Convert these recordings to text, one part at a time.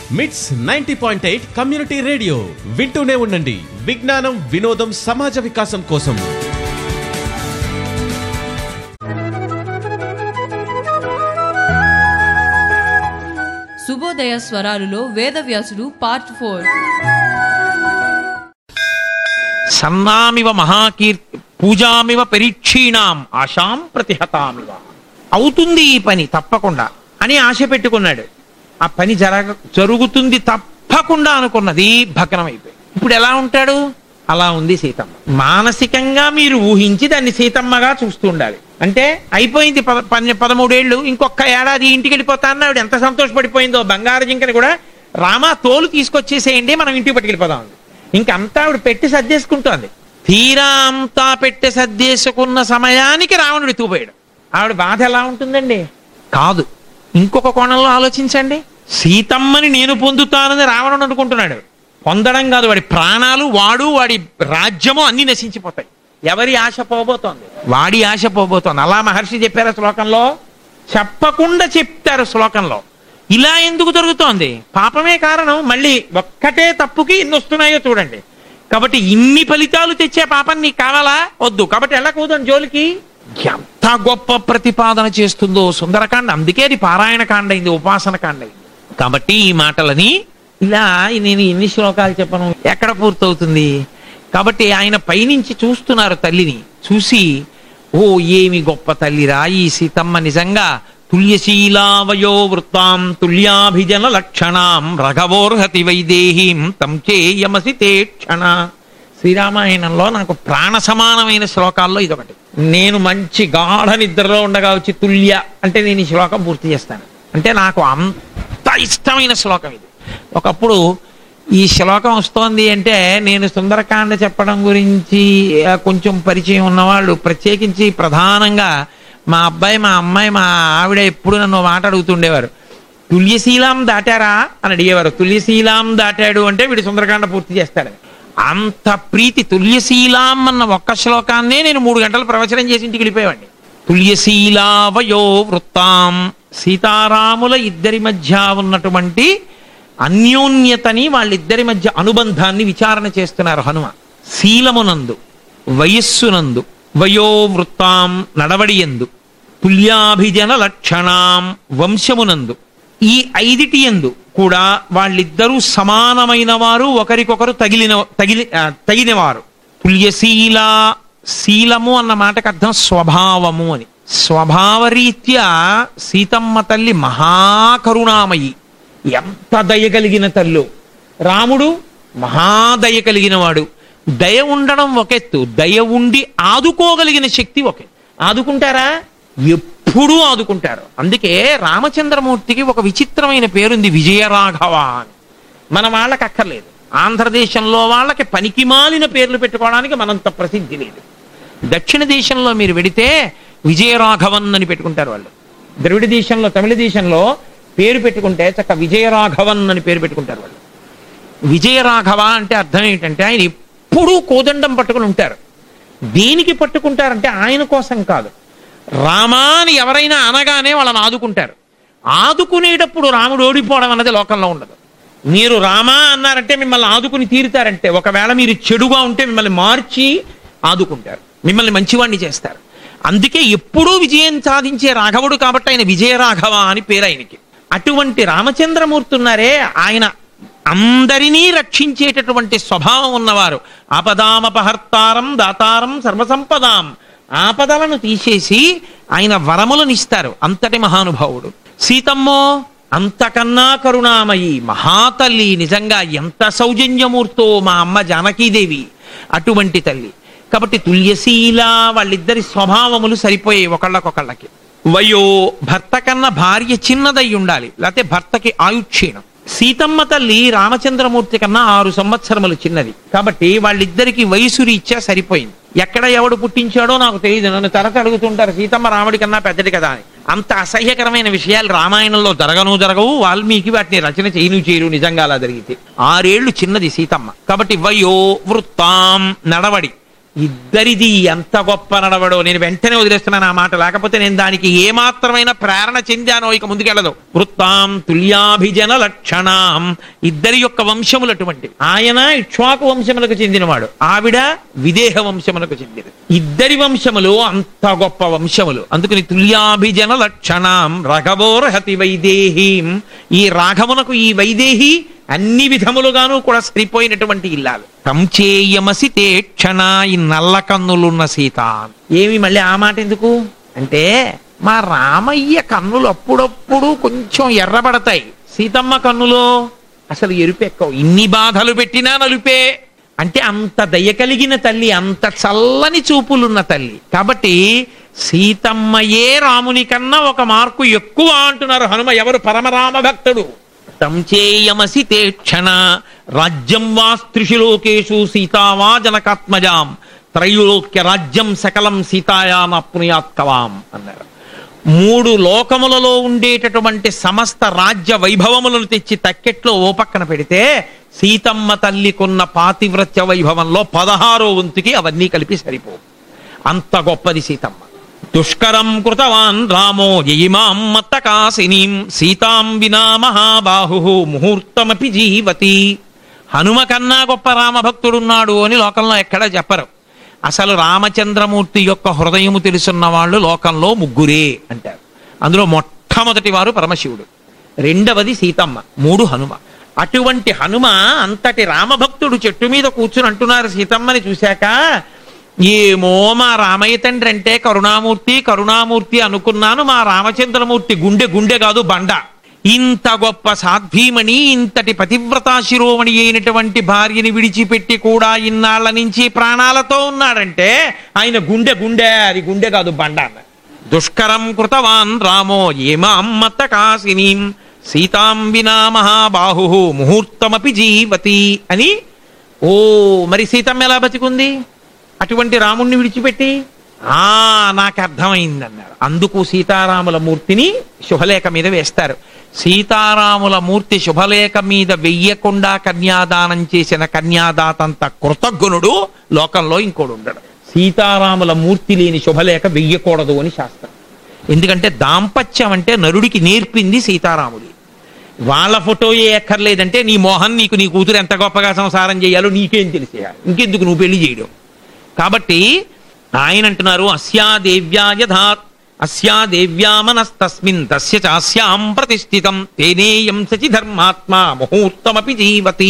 మిట్స్ ninety point eight community radio వింటూనే ఉండండి విజ్ఞానం వినోదం సమాజ వికాసం కోసం శుభోదయ స్వరాలులో వేదవ్యాసుడు పార్ట్ ఫోర్ సన్నామివ మహాకీర్తి పూజామివ పరీక్షీణాం ఆశాం ప్రతిహతామివ అవుతుంది ఈ పని తప్పకుండా అని ఆశ పెట్టుకున్నాడు ఆ పని జరగ జరుగుతుంది తప్పకుండా అనుకున్నది భగ్నమైపోయింది ఇప్పుడు ఎలా ఉంటాడు అలా ఉంది సీతమ్మ మానసికంగా మీరు ఊహించి దాన్ని సీతమ్మగా చూస్తూ ఉండాలి అంటే అయిపోయింది పద పన్నె పదమూడేళ్ళు ఇంకొక ఏడాది ఇంటికి వెళ్ళిపోతా అన్న ఆవిడ ఎంత సంతోషపడిపోయిందో బంగారు జింకని కూడా రామా తోలు తీసుకొచ్చేసేయండి మనం ఇంటికి పట్టుకెళ్ళిపోదాం అంది. ఇంకంతా ఆవిడ పెట్టి సర్దేసుకుంటోంది తీరా అంతా పెట్టి సర్దేసుకున్న సమయానికి రావణుడు ఎత్తుకుపోయాడు ఆవిడ బాధ ఎలా ఉంటుందండి కాదు ఇంకొక కోణంలో ఆలోచించండి సీతమ్మని నేను పొందుతానని రావణుడు అనుకుంటున్నాడు పొందడం కాదు వాడి ప్రాణాలు వాడు వాడి రాజ్యము అన్ని నశించిపోతాయి ఎవరి ఆశ పోబోతోంది వాడి ఆశ పోబోతోంది అలా మహర్షి చెప్పారు శ్లోకంలో చెప్పకుండా చెప్తారు శ్లోకంలో ఇలా ఎందుకు జరుగుతోంది పాపమే కారణం మళ్ళీ ఒక్కటే తప్పుకి ఇన్ని వస్తున్నాయో చూడండి కాబట్టి ఇన్ని ఫలితాలు తెచ్చే పాపం నీకు కావాలా వద్దు కాబట్టి వెళ్ళకూడదు జోలికి ఎంత గొప్ప ప్రతిపాదన చేస్తుందో సుందరకాండ అందుకే అది పారాయణ కాండ అయింది ఉపాసన కాండ అయింది కాబట్టి ఈ మాటలని ఇలా నేను ఎన్ని శ్లోకాలు చెప్పను ఎక్కడ పూర్తవుతుంది కాబట్టి ఆయన పైనుంచి చూస్తున్నారు తల్లిని చూసి ఓ ఏమి గొప్ప తల్లిరా ఈ సీతమ్మ నిజంగా తుల్యశీలావయో వృత్తాం తుల్యాభిజన లక్షణాం రఘవోర్హతి వైదేహీం తం చేయమసి తే క్షణ శ్రీరామాయణంలో నాకు ప్రాణ సమానమైన శ్లోకాల్లో ఇదొకటి నేను మంచి గాఢ నిద్రలో ఉండగా వచ్చి తుల్య అంటే నేను ఈ శ్లోకం పూర్తి చేస్తాను అంటే నాకు అంత ఇష్టమైన శ్లోకం ఇది ఒకప్పుడు ఈ శ్లోకం వస్తోంది అంటే నేను సుందరకాండ చెప్పడం గురించి ఆ, కొంచెం పరిచయం ఉన్నవాళ్ళు ప్రత్యేకించి ప్రధానంగా మా అబ్బాయి మా అమ్మాయి మా ఆవిడ ఎప్పుడు నన్ను ఓ మాట అడుగుతుండేవారు తుల్యశీలాం దాటారా అని అడిగేవారు తుల్యశీలాం దాటాడు అంటే వీడు సుందరకాండ పూర్తి చేస్తాడని అంత ప్రీతి తుల్యశీలాం అన్న ఒక్క శ్లోకాన్నే నేను మూడు గంటలు ప్రవచనం చేసి ఇంటికి వెళ్ళిపోయేవాడిని తుల్యశీలావయో వృత్తాం సీతారాముల ఇద్దరి మధ్య ఉన్నటువంటి అన్యోన్యతని వాళ్ళిద్దరి మధ్య అనుబంధాన్ని విచారణ చేస్తున్నారు హనుమ శీలమునందు వయస్సునందు వయో వృత్తాం నడవడియందు తుల్యాభిజన లక్షణాం వంశమునందు ఈ ఐదిటి ఎందు కూడా వాళ్ళిద్దరూ సమానమైన వారు ఒకరికొకరు తగిలిన తగిలి ఆ, తగినవారు తుల్యశీల శీలము అన్న మాటకు అర్థం స్వభావము అని స్వభావరీత్యా సీతమ్మ తల్లి మహాకరుణామయి ఎంత దయ కలిగిన తల్లు రాముడు మహాదయ కలిగిన వాడు దయ ఉండడం ఒకెత్తు దయ ఉండి ఆదుకోగలిగిన శక్తి ఒకే ఆదుకుంటారా ఎప్పుడూ ఆదుకుంటారు అందుకే రామచంద్రమూర్తికి ఒక విచిత్రమైన పేరుంది విజయరాఘవ అని మన వాళ్ళకి అక్కర్లేదు ఆంధ్రదేశంలో వాళ్ళకి పనికిమాలిన పేర్లు పెట్టుకోవడానికి మనంత ప్రసిద్ధి లేదు దక్షిణ దేశంలో మీరు వెడితే విజయరాఘవన్ అని పెట్టుకుంటారు వాళ్ళు ద్రవిడ దేశంలో తమిళ దేశంలో పేరు పెట్టుకుంటే చక్క విజయరాఘవన్ అని పేరు పెట్టుకుంటారు వాళ్ళు విజయరాఘవ అంటే అర్థం ఏంటంటే ఆయన ఎప్పుడూ కోదండం పట్టుకుని ఉంటారు దేనికి పట్టుకుంటారంటే ఆయన కోసం కాదు రామా అని ఎవరైనా అనగానే వాళ్ళని ఆదుకుంటారు ఆదుకునేటప్పుడు రాముడు ఓడిపోవడం అన్నది లోకంలో ఉండదు మీరు రామా అన్నారంటే మిమ్మల్ని ఆదుకుని తీరుతారంటే ఒకవేళ మీరు చెడుగా ఉంటే మిమ్మల్ని మార్చి ఆదుకుంటారు మిమ్మల్ని మంచివాణ్ణి చేస్తారు అందుకే ఎప్పుడూ విజయం సాధించే రాఘవుడు కాబట్టి ఆయన విజయరాఘవ అని పేరు ఆయనకి అటువంటి రామచంద్రమూర్తి ఉన్నారే ఆయన అందరినీ రక్షించేటటువంటి స్వభావం ఉన్నవారు ఆపదామపహర్తారం దాతారం సర్వసంపదాం ఆపదలను తీసేసి ఆయన వరములను ఇస్తారు అంతటి మహానుభావుడు సీతమ్మో అంతకన్నా కరుణామయి మహాతల్లి నిజంగా ఎంత సౌజన్యమూర్తో మా అమ్మ జానకీదేవి అటువంటి తల్లి కాబట్టి తుల్యశీల వాళ్ళిద్దరి స్వభావములు సరిపోయాయి ఒకళ్ళకొకళ్ళకి వయో భర్త కన్నా భార్య చిన్నదై ఉండాలి లేకపోతే భర్తకి ఆయుక్షీణం సీతమ్మ తల్లి రామచంద్రమూర్తి కన్నా ఆరు సంవత్సరములు చిన్నది కాబట్టి వాళ్ళిద్దరికి వయసు రీత్యా సరిపోయింది ఎక్కడ ఎవడు పుట్టించాడో నాకు తెలియదు నన్ను తరచ అడుగుతుంటారు సీతమ్మ రాముడి కన్నా పెద్దది కదా అని అంత అసహ్యకరమైన విషయాలు రామాయణంలో జరగను జరగవు వాల్మీకి వాటిని రచన చేయను చేయరు నిజంగా అలా జరిగితే ఆరేళ్లు చిన్నది సీతమ్మ కాబట్టి వయో వృత్తాం నడవడి ఇద్దరిది ఎంత గొప్ప నడవడో నేను వెంటనే వదిలేస్తున్నాను ఆ మాట లేకపోతే నేను దానికి ఏమాత్రమైన ప్రేరణ చెందానో ఇక ముందుకెళ్ళదు వృత్తాం తుల్యాభిజన లక్షణాం ఇద్దరి యొక్క వంశములు అటువంటి ఆయన ఇక్ష్వాకు వంశములకు చెందినవాడు ఆవిడ విదేహ వంశములకు చెందినది ఇద్దరి వంశములు అంత గొప్ప వంశములు అందుకని తుల్యాభిజన లక్షణాం రఘవోర్హతి వైదేహీం ఈ రాఘవునకు ఈ వైదేహి అన్ని విధములుగాను కూడా సరిపోయినటువంటి ఇల్లాలు కంచేయమసి తే క్షణ ఈ నల్ల కన్నులున్న సీత ఏమి మళ్ళీ ఆ మాట ఎందుకు అంటే మా రామయ్య కన్నులు అప్పుడప్పుడు కొంచెం ఎర్రబడతాయి సీతమ్మ కన్నులో అసలు ఎరుపెక్కవు ఇన్ని బాధలు పెట్టినా నలుపే అంటే అంత దయ కలిగిన తల్లి అంత చల్లని చూపులున్న తల్లి కాబట్టి సీతమ్మయే రాముని కన్నా ఒక మార్కు ఎక్కువ అంటున్నారు హనుమ ఎవరు పరమరామ భక్తుడు తంచేయమసి తే క్షణ రాజ్యం వా స్త్రిషు లోకేషు సీతావా జనకాత్మజాం త్రైలోక్య రాజ్యం సకలం సీతాయానప్నుయాత్కవాం అన్నారు మూడు లోకములలో ఉండేటటువంటి సమస్త రాజ్య వైభవములను తెచ్చి తక్కెట్లో ఓ పక్కన పెడితే సీతమ్మ తల్లికున్న పాతివ్రత్య వైభవంలో పదహారో వంతుకి అవన్నీ కలిపి సరిపోవు అంత గొప్పది సీతమ్మ దుష్కరం కృతవాన్ రామో యయిమాం మత్తకాసినీం సీతాం వినా మహాబాహు ముహూర్తమపి జీవతి హనుమ కన్నా గొప్ప రామభక్తుడున్నాడు అని లోకంలో ఎక్కడా చెప్పరు అసలు రామచంద్రమూర్తి యొక్క హృదయము తెలుసున్న వాళ్ళు లోకంలో ముగ్గురే అంటారు అందులో మొట్టమొదటి వారు పరమశివుడు రెండవది సీతమ్మ మూడు హనుమ అటువంటి హనుమ అంతటి రామభక్తుడు చెట్టు మీద కూర్చుని అంటున్నారు సీతమ్మని చూశాక ఏమో మా రామయ్య తండ్రి అంటే కరుణామూర్తి కరుణామూర్తి అనుకున్నాను మా రామచంద్రమూర్తి గుండె గుండె కాదు బండ ఇంత గొప్ప సాధ్వీమణి ఇంతటి పతివ్రతా శిరోమణి అయినటువంటి భార్యని విడిచిపెట్టి కూడా ఇన్నాళ్ల నుంచి ప్రాణాలతో ఉన్నాడంటే ఆయన గుండె గుండె అది గుండె కాదు బండ అన్న దుష్కరం కృతవాన్ రామో ఏమామ్మత్త కాసినీం సీతాం వినా మహాబాహు ముహూర్తమపి జీవతి అని ఓ మరి సీతమ్మ ఎలా బతికుంది అటువంటి రాముణ్ణి విడిచిపెట్టి ఆ నాకు అర్థమైంది అన్నారు అందుకు సీతారాముల మూర్తిని శుభలేఖ మీద వేస్తారు సీతారాముల మూర్తి శుభలేఖ మీద వెయ్యకుండా కన్యాదానం చేసిన కన్యాదాతంత కృతజ్ఞుడు లోకంలో ఇంకోడు ఉండడు సీతారాముల మూర్తి లేని శుభలేఖ వెయ్యకూడదు అని శాస్త్రం ఎందుకంటే దాంపత్యం అంటే నరుడికి నేర్పింది సీతారాముడి వాళ్ళ ఫోటో ఏ ఎక్కర్లేదంటే నీ మోహన్ నీకు నీ కూతురు ఎంత గొప్పగా సంసారం చేయాలో నీకేం తెలిసేయా ఇంకెందుకు నువ్వు పెళ్లి చేయడం కాబట్టి ఆయన అంటున్నారు అస్యా దేవ్యా యథా అస్యా దేవ్యా మనస్తస్మిన్ తస్య చాస్యాం ప్రతిష్ఠితం తేనేయం సచి ధర్మాత్మ ముహూర్తమపి జీవతి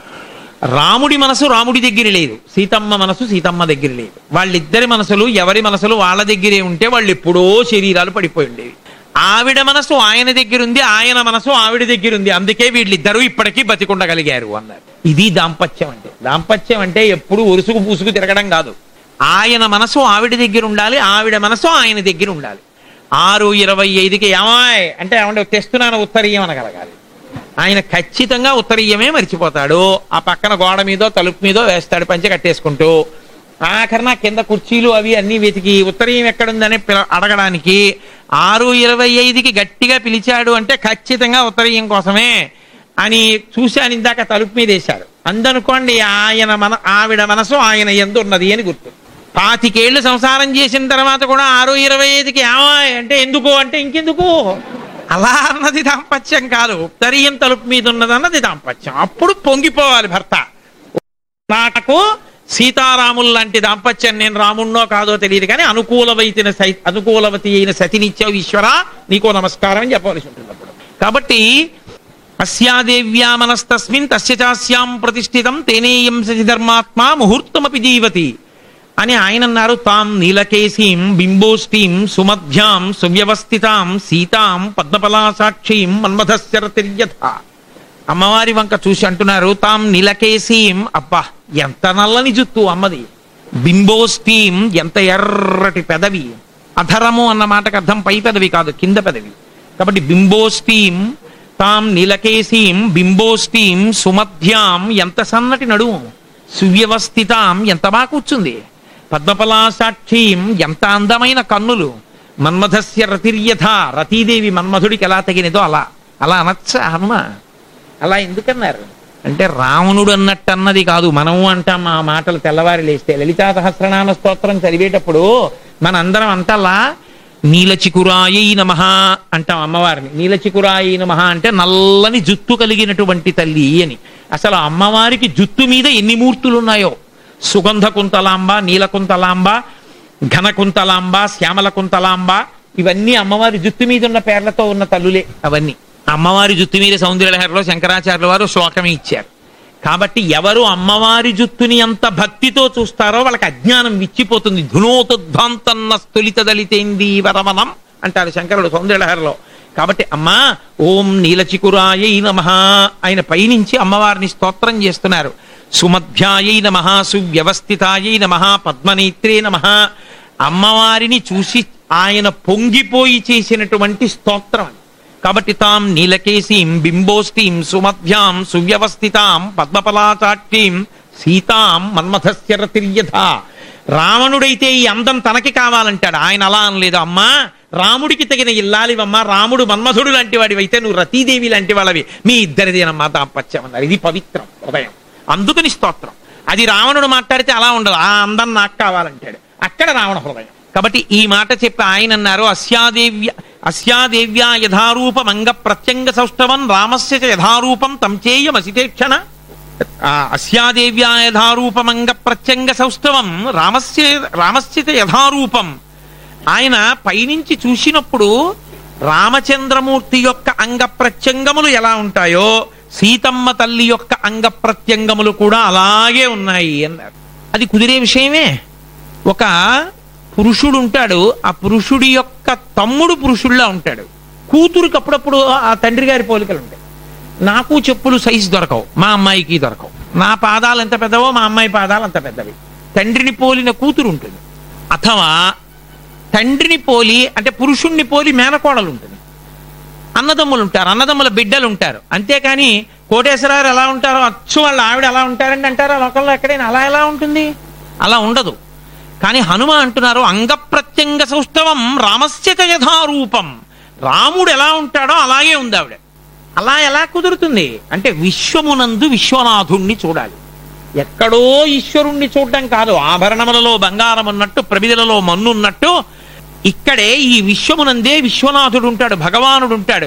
రాముడి మనసు రాముడి దగ్గర లేదు సీతమ్మ మనసు సీతమ్మ దగ్గర లేదు వాళ్ళిద్దరి మనసులు ఎవరి మనసులు వాళ్ళ దగ్గరే ఉంటే వాళ్ళు ఎప్పుడో శరీరాలు పడిపోయి ఉండేవి ఆవిడ మనసు ఆయన దగ్గర ఉంది ఆయన మనసు ఆవిడ దగ్గర ఉంది అందుకే వీళ్ళిద్దరూ ఇప్పటికీ బతికుండగలిగారు అన్నారు ఇది దాంపత్యం అంటే దాంపత్యం అంటే ఎప్పుడు ఒరుసుకు పూసుకు తిరగడం కాదు ఆయన మనసు ఆవిడ దగ్గర ఉండాలి ఆవిడ మనసు ఆయన దగ్గర ఉండాలి ఆరు ఇరవై ఐదుకి ఏమాయ్ అంటే ఏమంటే తెస్తున్నాను ఉత్తరీయం అనగలగాలి ఆయన ఖచ్చితంగా ఉత్తరీయమే మర్చిపోతాడు ఆ పక్కన గోడ మీదో తలుపు మీదో వేస్తాడు పంచె కట్టేసుకుంటూ ఆఖరణ కింద కుర్చీలు అవి అన్ని వెతికి ఉత్తరీయం ఎక్కడుందని పిల- అడగడానికి ఆరు ఇరవై ఐదుకి గట్టిగా పిలిచాడు అంటే ఖచ్చితంగా ఉత్తరీయం కోసమే అని చూశాను ఇందాక తలుపు మీద వేశాడు అందనుకోండి ఆయన మన ఆవిడ మనసు ఆయన ఎందు ఉన్నది అని గుర్తు పాతికేళ్లు సంసారం చేసిన తర్వాత కూడా ఆరు ఇరవై ఐదుకి ఏమాయ్ అంటే ఎందుకు అంటే ఇంకెందుకు అలా అన్నది దాంపత్యం కాదు ఉత్తరీయం తలుపు మీద ఉన్నది అన్నది దాంపత్యం అప్పుడు పొంగిపోవాలి భర్త నాకు సీతారాములు లాంటి దాంపత్యం నేను రాముణ్ణో కాదో తెలియదు కానీ అనుకూలవైతిన సై అనుకూలవతి అయిన సతినిత్యవు ఈశ్వర నీకో నమస్కారం అని చెప్పవలసి ఉంటుంది అప్పుడు కాబట్టి అస్యాదేవ్యా మనస్తస్మిన్ తస్య చాస్యాం ప్రతిష్ఠితం తేనేయం సచిధర్మాత్మ ముహూర్తమపి జీవతి అని ఆయన అన్నారు తాం నీలకేశీం బింబోష్ఠీం సుమధ్యాం సువ్యవస్థితాం సీతాం పద్మపలాసాక్షీం మన్మథస్యరతిర్యథ అమ్మవారి వంక చూసి అంటున్నారు తాం నీలకేశీం అబ్బా ఎంత నల్లని జుత్తు అమ్మది బింబోష్ఠీం ఎంత ఎర్రటి పెదవి అధరము అన్న మాటకు అర్థం పై పెదవి కాదు కింద పెదవి కాబట్టి బింబోష్ఠీం తాం నీలకేశీం బింబోష్ఠీం సుమధ్యాం ఎంత సన్నటి నడుము సువ్యవస్థితాం ఎంత బాగా కూర్చుంది పద్మపలాసాక్షీం ఎంత అందమైన కన్నులు మన్మథస్య రతిర్యథ రతీదేవి మన్మధుడికి ఎలా తగినదో అలా అలా అనొచ్చా హనుమ అలా ఎందుకన్నారు అంటే రావణుడు అన్నట్టు అన్నది కాదు మనము అంటాం ఆ మాటలు తెల్లవారి లేస్తే లలితా సహస్రనామ స్తోత్రం చదివేటప్పుడు మనందరం అంటల్లా నీలచికురాయి నమ అంటాం అమ్మవారిని నీలచికురాయి నమ అంటే నల్లని జుత్తు కలిగినటువంటి తల్లి అని అసలు అమ్మవారికి జుత్తు మీద ఎన్ని మూర్తులు ఉన్నాయో సుగంధ కుంతలాంబ నీలకుంతలాంబ ఘన కుంతలాంబ శ్యామల కుంతలాంబ ఇవన్నీ అమ్మవారి జుత్తు మీద ఉన్న పేర్లతో ఉన్న తల్లులే అవన్నీ అమ్మవారి జుత్తు మీద సౌందర్యలహరిలో శంకరాచార్యుల వారు శ్లోకమే ఇచ్చారు కాబట్టి ఎవరు అమ్మవారి జుత్తుని ఎంత భక్తితో చూస్తారో వాళ్ళకి అజ్ఞానం విచ్చిపోతుంది ధునోతుద్భాంతన్న స్థులిత దళితేంది వరమనం అంటారు శంకరుడు సౌందర్యలహరిలో కాబట్టి అమ్మా ఓం నీలచికురాయ నమ ఆయన పైనుంచి అమ్మవారిని స్తోత్రం చేస్తున్నారు సుమధ్యాయై నమ సువ్యవస్థితాయై నమ పద్మనేత్రే నమ అమ్మవారిని చూసి ఆయన పొంగిపోయి చేసినటువంటి స్తోత్రం అది కాబట్టి తాం నీలకేశీం బింబోష్ఠీం సుమధ్యాం సువ్యవస్థితాం పద్మపలాచాక్షీం సీతాం మన్మథస్య రతిర్యథ రావణుడైతే ఈ అందం తనకి కావాలంటాడు ఆయన అలా అనలేదు అమ్మా రాముడికి తగిన ఇల్లాలివమ్మా రాముడు మన్మధుడు లాంటి వాడివైతే నువ్వు రతీదేవి లాంటి వాళ్ళవి మీ ఇద్దరిదేనమ్మా దాంపత్యం అన్నారు ఇది పవిత్రం హృదయం అందుకని స్తోత్రం అది రావణుడు మాట్లాడితే అలా ఉండదు ఆ అందం నాకు కావాలంటాడు అక్కడ రావణ హృదయం కాబట్టి ఈ మాట చెప్పి ఆయన అన్నారు అస్యాదేవ్య అస్యాదేవ్యా యథారూపం అంగ ప్రత్యంగ సౌష్ఠవం రామస్య చ యథారూపం తం చేయమసితేక్షణ ఆ అస్యాదేవ్యా యథారూపమంగ ప్రత్యంగ సౌష్ఠవం రామస్య రామస్య చ యథారూపం ఆయన పైనుంచి చూసినప్పుడు రామచంద్రమూర్తి యొక్క అంగ ప్రత్యంగములు ఎలా ఉంటాయో సీతమ్మ తల్లి యొక్క అంగ ప్రత్యంగములు కూడా అలాగే ఉన్నాయి అన్నారు అది కుదిరే విషయమే ఒక పురుషుడు ఉంటాడు ఆ పురుషుడి యొక్క తమ్ముడు పురుషుడిలా ఉంటాడు కూతురికి అప్పుడప్పుడు ఆ తండ్రి గారి పోలికలు ఉంటాయి నాకు చెప్పులు సైజు దొరకవు మా అమ్మాయికి దొరకవు నా పాదాలు ఎంత పెద్దవో మా అమ్మాయి పాదాలు అంత పెద్దవి తండ్రిని పోలిన కూతురు ఉంటుంది అథవా తండ్రిని పోలి అంటే పురుషుణ్ణి పోలి మేనకోడలు ఉంటుంది అన్నదమ్ములు ఉంటారు అన్నదమ్ముల బిడ్డలు ఉంటారు అంతేకాని కోటేశ్వరరావు ఎలా ఉంటారో అచ్చు వాళ్ళ ఆవిడ అలా ఉంటారండి అంటారు లోకంలో ఎక్కడైనా అలా ఎలా ఉంటుంది అలా ఉండదు కానీ హనుమ అంటున్నారు అంగప్రత్యంగ సౌష్ఠవం రామస్య చ యథారూపం రాముడు ఎలా ఉంటాడో అలాగే ఉంది ఆవిడ అలా ఎలా కుదురుతుంది అంటే విశ్వమునందు విశ్వనాథుణ్ణి చూడాలి ఎక్కడో ఈశ్వరుణ్ణి చూడడం కాదు ఆభరణములలో బంగారం ఉన్నట్టు ప్రమిదలలో మన్నున్నట్టు ఇక్కడే ఈ విశ్వమునందే విశ్వనాథుడు ఉంటాడు భగవానుడు ఉంటాడు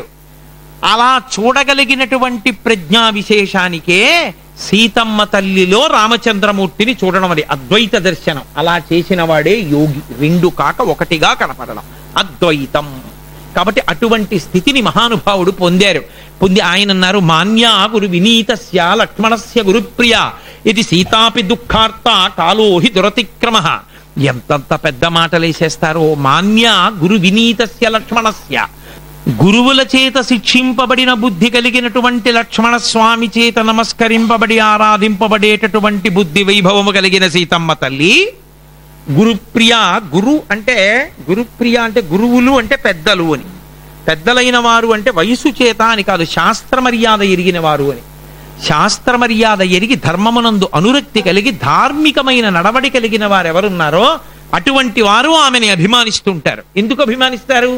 అలా చూడగలిగినటువంటి ప్రజ్ఞా విశేషానికే సీతమ్మ తల్లిలో రామచంద్రమూర్తిని చూడడం అది అద్వైత దర్శనం అలా చేసిన వాడే యోగి రెండు కాక ఒకటిగా కనపడడం అద్వైతం కాబట్టి అటువంటి స్థితిని మహానుభావుడు పొందారు పొంది ఆయన అన్నారు మాన్యా గురు వినీతస్య లక్ష్మణస్య గురుప్రియ ఇది సీతాపి దుఃఖార్త కాలోహి దురతిక్రమ ఎంతంత పెద్ద మాటలేసేస్తారో మాన్య గురు వినీతస్య లక్ష్మణస్య గురువుల చేత శిక్షింపబడిన బుద్ధి కలిగినటువంటి లక్ష్మణ స్వామి చేత నమస్కరింపబడి ఆరాధింపబడేటటువంటి బుద్ధి వైభవము కలిగిన సీతమ్మ తల్లి గురుప్రియ గురు అంటే గురుప్రియ అంటే గురువులు అంటే పెద్దలు అని పెద్దలైన వారు అంటే వయసు చేత అని కాదు శాస్త్ర మర్యాద ఎరిగిన వారు అని శాస్త్ర మర్యాద ఎరిగి ధర్మమునందు అనురక్తి కలిగి ధార్మికమైన నడవడి కలిగిన వారు ఎవరున్నారో అటువంటి వారు ఆమెని అభిమానిస్తుంటారు ఎందుకు అభిమానిస్తారు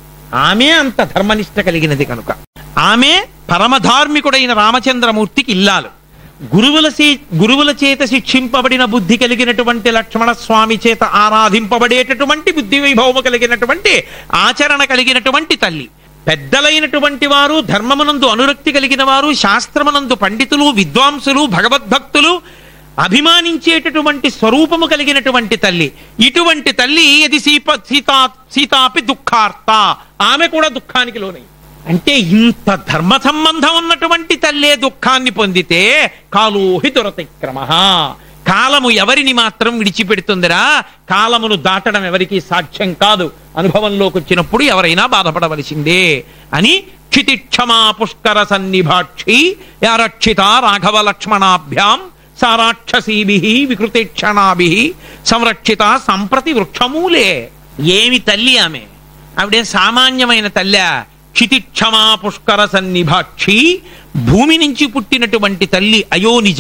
ఆమె అంత ధర్మనిష్ట కలిగినది కనుక ఆమె పరమధార్మికుడైన రామచంద్రమూర్తికి ఇల్లాలు గురువుల సీ గురువుల చేత శిక్షింపబడిన బుద్ధి కలిగినటువంటి లక్ష్మణ స్వామి చేత ఆరాధింపబడేటటువంటి బుద్ధి వైభవము కలిగినటువంటి ఆచరణ కలిగినటువంటి తల్లి పెద్దలైనటువంటి వారు ధర్మమునందు అనురక్తి కలిగిన వారు శాస్త్రమునందు పండితులు విద్వాంసులు భగవద్భక్తులు అభిమానించేటటువంటి స్వరూపము కలిగినటువంటి తల్లి ఇటువంటి తల్లి ఇది సీప సీతా సీతాపి దుఃఖార్త ఆమె కూడా దుఃఖానికి లోనై అంటే ఇంత ధర్మ సంబంధం ఉన్నటువంటి తల్లే దుఃఖాన్ని పొందితే కాలోహి దురతిక్రమ కాలము ఎవరిని మాత్రం విడిచిపెడుతుందిరా కాలమును దాటడం ఎవరికి సాధ్యం కాదు అనుభవంలోకి వచ్చినప్పుడు ఎవరైనా బాధపడవలసిందే అని క్షితిక్షమా పుష్కర సన్నిభాక్షి యారక్షిత రాఘవ లక్ష్మణాభ్యాం సారాక్షసీభి వికృతిక్షణాభి సంరక్షిత సంప్రతి వృక్షమూలే ఏమి తల్లి ఆమె ఆవిడే సామాన్యమైన తల్లి క్షితిక్షమా పుష్కర సన్నిభాక్షి భూమి నుంచి పుట్టినటువంటి తల్లి అయోనిజ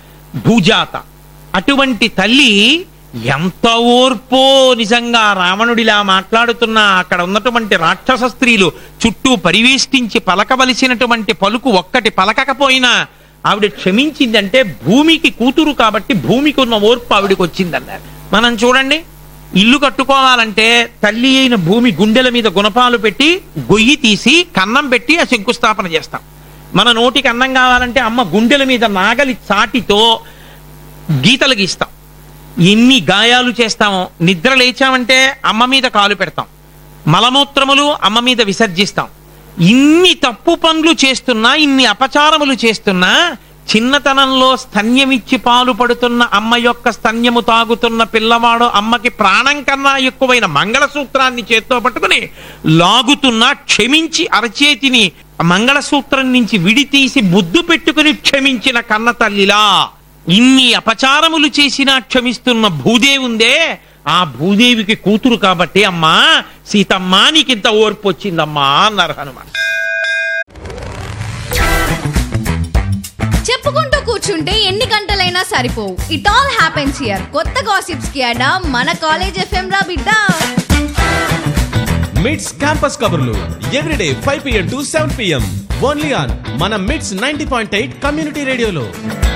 భూజాత అటువంటి తల్లి ఎంత ఓర్పో నిజంగా రావణుడిలా మాట్లాడుతున్నా అక్కడ ఉన్నటువంటి రాక్షస స్త్రీలు చుట్టూ పరివేష్టించి పలకవలసినటువంటి పలుకు ఒక్కటి పలకకపోయినా ఆవిడ క్షమించిందంటే భూమికి కూతురు కాబట్టి భూమికి ఉన్న ఓర్పు ఆవిడకి వచ్చిందన్నారు మనం చూడండి ఇల్లు కట్టుకోవాలంటే తల్లి అయిన భూమి గుండెల మీద గుణపాలు పెట్టి గొయ్యి తీసి కన్నం పెట్టి ఆ శంకుస్థాపన చేస్తాం మన నోటికి అన్నం కావాలంటే అమ్మ గుండెల మీద నాగలి చాటితో గీతలు గీస్తాం ఎన్ని గాయాలు చేస్తామో నిద్ర లేచామంటే అమ్మ మీద కాలు పెడతాం మలమూత్రములు అమ్మ మీద విసర్జిస్తాం ఇన్ని తప్పు పనులు చేస్తున్నా ఇన్ని అపచారములు చేస్తున్నా చిన్నతనంలో స్తన్యమిచ్చి పాలు పడుతున్న అమ్మ యొక్క స్తన్యము తాగుతున్న పిల్లవాడు అమ్మకి ప్రాణం కన్నా ఎక్కువైన మంగళసూత్రాన్ని చేత్తో పట్టుకుని లాగుతున్నా క్షమించి అరచేతిని మంగళసూత్రం నుంచి విడితీసి ముద్దు పెట్టుకుని క్షమించిన కన్న తల్లిలా ఇన్ని అపచారములు చేసినా క్షమిస్తున్న భూదేవి ఉందే ఆ భూదేవికి కూతురు కాబట్టి అమ్మా సీతమ్మా నీకింత ఓర్పు వచ్చిందమ్మా అన్నారు హనుమాన్ చెప్పుకుంటూ కూర్చుంటే ఎన్ని గంటలైనా సరిపోవు ఇట్ ఆల్ హ్యాపెన్స్ హియర్ కొత్త గాసిప్స్ కి అడా మన కాలేజ్ ఎఫ్ఎం రా బిడ్డ మిడ్స్ క్యాంపస్ కబుర్లు everyday five PM to seven PM only on మన MITS ninety point eight community రేడియోలో